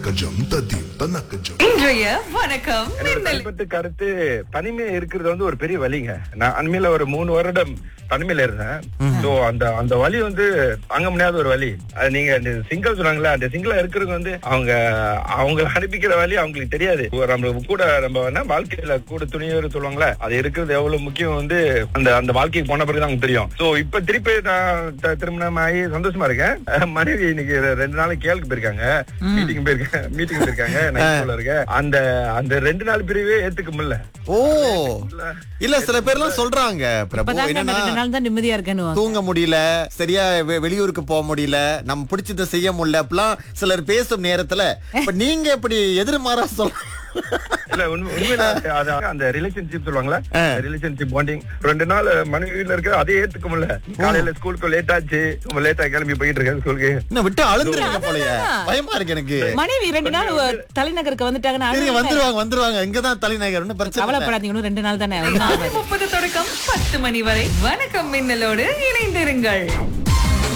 தனக்கஜம் தத்திம் தனக்கஜம் இன்றைய வணக்கம் என்னோட மின்னல் தனிப்பட்ட கருத்து தனிமை இருக்கிறது வந்து ஒரு பெரிய வலிங்க நான் அண்மையில ஒரு மூணு வருடம் தனிமையில இருந்தேன் சோ அந்த அந்த வலி வந்து தாங்க முடியாத ஒரு வலி அது நீங்க இந்த சிங்கிள் சொன்னாங்களே அந்த சிங்கிளா இருக்கிறது வந்து அவங்க அவங்க அனுப்பிக்கிற வலி அவங்களுக்கு தெரியாது ஒரு நம்ம கூட நம்ம என்ன வாழ்க்கையில கூட துணியோர் சொல்லுவாங்களே அது இருக்கிறது எவ்வளவு முக்கியம் வந்து அந்த அந்த வாழ்க்கைக்கு போன பிறகு தான் தெரியும் சோ இப்ப திருப்பி நான் த- திருமணம் ஆகி சந்தோஷமா இருக்கேன் அஹ் மனைவி இன்னைக்கு ரெண்டு நாளைக்கு கேளுக்கு போயிருக்காங்க மீட்டிங் போயிருக்கேன் மீட்டிங் போயிருக்காங்க நான் இருக்கேன் அந்த அந்த ரெண்டு நாள் பிரிவே ஏத்துக்க முடியல ஓ இல்ல சில பேர்லாம் சொல்றாங்க பிரபு இப்பதாங்க அந்த என்னன்னா ரெண்டு நாள் தான் நிம்மதியா இருக்கேன்னு தூங்க முடியல சரியா வெ- வெளியூருக்கு போக முடியல நம்ம பிடிச்சதை செய்ய முடியல அப்படிலாம் சிலர் பேசும் நேரத்துல இப்ப நீங்க எப்படி எதிர்மாறா சொல்ல இல்ல உண்மை உண்மையில அது அந்த ரிலேஷன்ஷிப் சொல்லுவாங்களா ரிலேஷன்ஷிப் பாண்டிங் ரெண்டு நாள் மனைவியில இருக்க அதே ஏத்துக்க முடியல காலையில ஸ்கூலுக்கு லேட் ஆச்சு ரொம்ப லேட்டா கிளம்பி போயிட்டு இருக்கேன் ஸ்கூலுக்கு என்ன விட்டு அழுந்துருங்க போலயே பயமா இருக்கு எனக்கு மனைவி ரெண்டு நாள் ஒ- தலைநகருக்கு வந்துட்டாங்கன்னா சரிங்க அழுகுங்க. வந்துருவாங்க வந்துருவாங்க இங்கதான் தலைநகர் ஒண்ணும் பிரச்சனை இல்ல. கவலைப்படாதீங்க இன்னும் ரெண்டு நாள் தானே ஒண்ணும் ஆகாது. முப்பது தொடக்கம் பத்து மணி வரை வணக்கம் மின்னலோடு இணைந்திருங்கள்